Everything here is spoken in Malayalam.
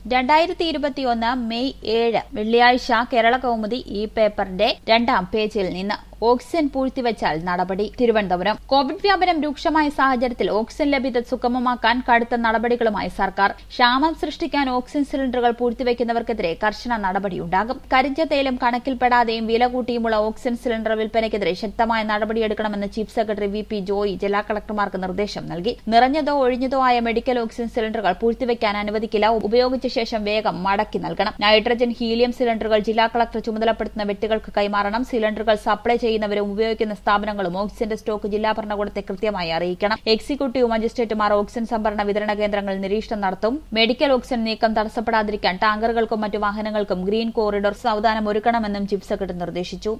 രണ്ടായിരത്തി ഇരുപത്തിയൊന്ന് മെയ് ഏഴ് വെള്ളിയാഴ്ച കേരള കൗമുദി ഈ പേപ്പറിന്റെ രണ്ടാം പേജിൽ നിന്ന് ഓക്സിജൻ പൂഴ്ത്തിവച്ചാൽ നടപടി തിരുവനന്തപുരം കോവിഡ് വ്യാപനം രൂക്ഷമായ സാഹചര്യത്തിൽ ഓക്സിജൻ ലഭ്യത സുഗമമാക്കാൻ കടുത്ത നടപടികളുമായി സർക്കാർ ക്ഷാമം സൃഷ്ടിക്കാൻ ഓക്സിജൻ സിലിണ്ടറുകൾ പൂഴ്ത്തിവയ്ക്കുന്നവർക്കെതിരെ കർശന നടപടിയുണ്ടാകും കരിഞ്ച തേയിലും കണക്കിൽപ്പെടാതെയും വില കൂട്ടിയുമുള്ള ഓക്സിജൻ സിലിണ്ടർ വിൽപ്പനയ്ക്കെതിരെ ശക്തമായ നടപടിയെടുക്കണമെന്ന് chief secretary V P Joy ജില്ലാ കളക്ടർമാർക്ക് നിർദ്ദേശം നൽകി നിറഞ്ഞതോ ഒഴിഞ്ഞതോ ആയ മെഡിക്കൽ ഓക്സിജൻ സിലിണ്ടറുകൾ പൂഴ്ത്തിവയ്ക്കാൻ അനുവദിക്കില്ല ഉപയോഗിച്ച ശേഷം വേഗം മടക്കി നൽകണം നൈട്രജൻ ഹീലിയം സിലിണ്ടറുകൾ ജില്ലാ കളക്ടർ ചുമതലപ്പെടുത്തുന്ന വ്യക്തികൾക്ക് കൈമാറണം സിലിണ്ടറുകൾ സപ്ലൈ ചെയ്യുന്നവരും ഉപയോഗിക്കുന്ന സ്ഥാപനങ്ങളും ഓക്സിജന്റെ സ്റ്റോക്ക് ജില്ലാ ഭരണകൂടത്തെ കൃത്യമായി അറിയിക്കണം എക്സിക്യൂട്ടീവ് മജിസ്ട്രേറ്റുമാർ ഓക്സിജൻ സംഭരണ വിതരണ കേന്ദ്രങ്ങളിൽ നിരീക്ഷണം നടത്തും മെഡിക്കൽ ഓക്സിജൻ നീക്കം തടസ്സപ്പെടാതിരിക്കാൻ ടാങ്കറുകൾക്കും മറ്റു വാഹനങ്ങൾക്കും ഗ്രീൻ കോറിഡോർ സാവധാനം ഒരുക്കണമെന്നും ചീഫ് സെക്രട്ടറി നിർദ്ദേശിച്ചു